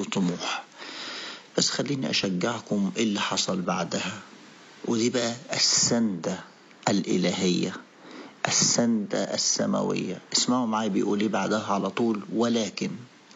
طموح بس خليني أشجعكم إيه اللي حصل بعدها ودي بقى السندة الإلهية السندة السماوية اسمعوا معي بيقول إيه بعدها على طول ولكن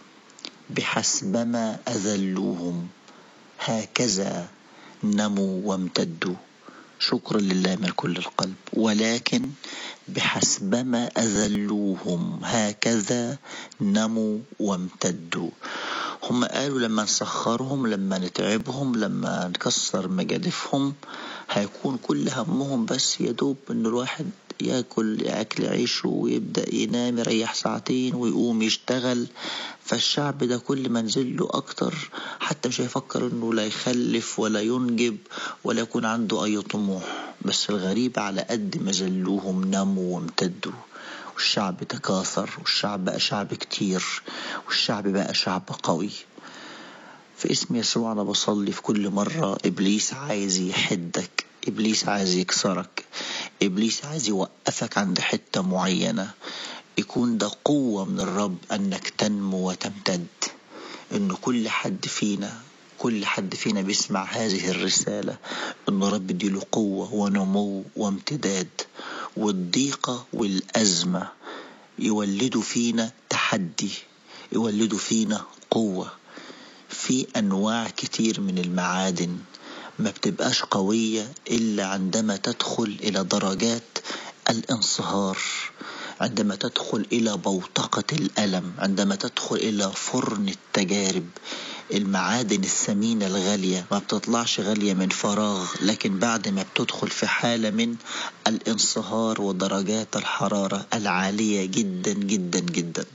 بحسبما أذلوهم هكذا نموا وامتدوا شكرا لله من كل القلب ولكن بحسبما أذلوهم هكذا نموا وامتدوا هم قالوا لما نسخرهم لما نتعبهم لما نكسر مجادفهم هيكون كل همهم بس يدوب ان الواحد ياكل اكل عيشه ويبدا ينام يريح ساعتين ويقوم يشتغل فالشعب ده كل ما نزله اكتر حتى مش هيفكر انه لا يخلف ولا ينجب ولا يكون عنده اي طموح بس الغريب على قد ما زلوهم نموا وامتدوا والشعب تكاثر والشعب بقى شعب كتير والشعب بقى شعب قوي في اسم يسوع أنا بصلي في كل مرة إبليس عايز يحدك إبليس عايز يكسرك إبليس عايز يوقفك عند حتة معينة يكون ده قوة من الرب أنك تنمو وتمتد إن كل حد فينا كل حد فينا بيسمع هذه الرسالة إن رب اديله قوة ونمو وامتداد والضيقة والأزمة يولدوا فينا تحدي يولدوا فينا قوة في أنواع كتير من المعادن ما بتبقاش قوية إلا عندما تدخل إلى درجات الانصهار عندما تدخل إلى بوتقة الألم عندما تدخل إلى فرن التجارب المعادن الثمينة الغالية ما بتطلعش غالية من فراغ لكن بعد ما بتدخل في حالة من الانصهار ودرجات الحرارة العالية جدا جدا جدا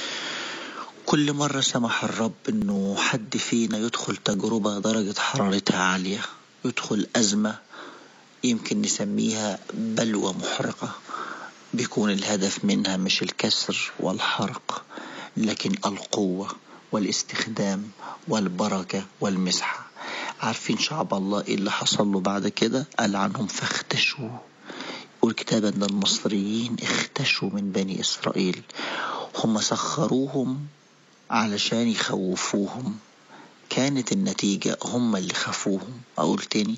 كل مرة سمح الرب انه حد فينا يدخل تجربة درجة حرارتها عالية يدخل أزمة يمكن نسميها بلوى محرقة بيكون الهدف منها مش الكسر والحرق لكن القوة والاستخدام والبركة والمسحة عارفين شعب الله ايه اللي حصل له بعد كده قال عنهم فاختشوا والكتاب ان المصريين اختشوا من بني اسرائيل هم سخروهم علشان يخوفوهم كانت النتيجة هم اللي خافوهم أقول تاني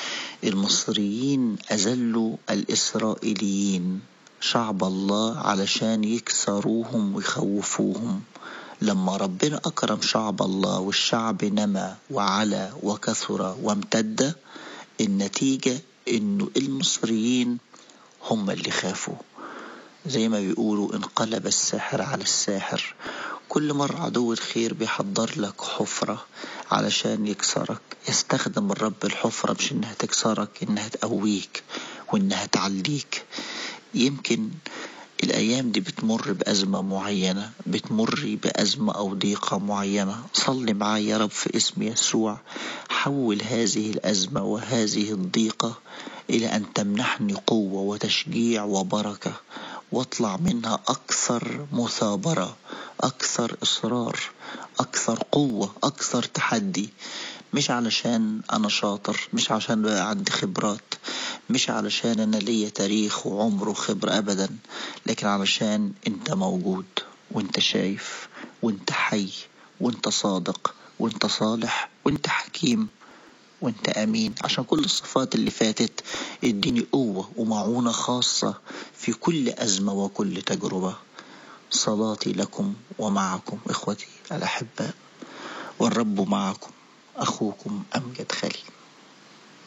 المصريين أذلوا الإسرائيليين شعب الله علشان يكسروهم ويخوفوهم لما ربنا أكرم شعب الله والشعب نما وعلى وكثر وامتد النتيجة إنه المصريين هم اللي خافوا زي ما بيقولوا انقلب الساحر على الساحر كل مرة عدو الخير بيحضر لك حفرة علشان يكسرك يستخدم الرب الحفرة مش انها تكسرك انها تقويك وانها تعليك يمكن الأيام دي بتمر بأزمة معينة بتمر بأزمة أو ضيقة معينة صلي معايا يا رب في اسم يسوع حول هذه الأزمة وهذه الضيقة إلى أن تمنحني قوة وتشجيع وبركة واطلع منها أكثر مثابرة أكثر إصرار أكثر قوة أكثر تحدي مش علشان أنا شاطر مش عشان بقى عندي خبرات مش علشان أنا ليا تاريخ وعمر وخبرة أبدا لكن علشان أنت موجود وأنت شايف وأنت حي وأنت صادق وأنت صالح وأنت حكيم وانت امين عشان كل الصفات اللي فاتت اديني قوة ومعونة خاصة في كل ازمة وكل تجربة صلاتي لكم ومعكم اخوتي الاحباء والرب معكم اخوكم امجد خليل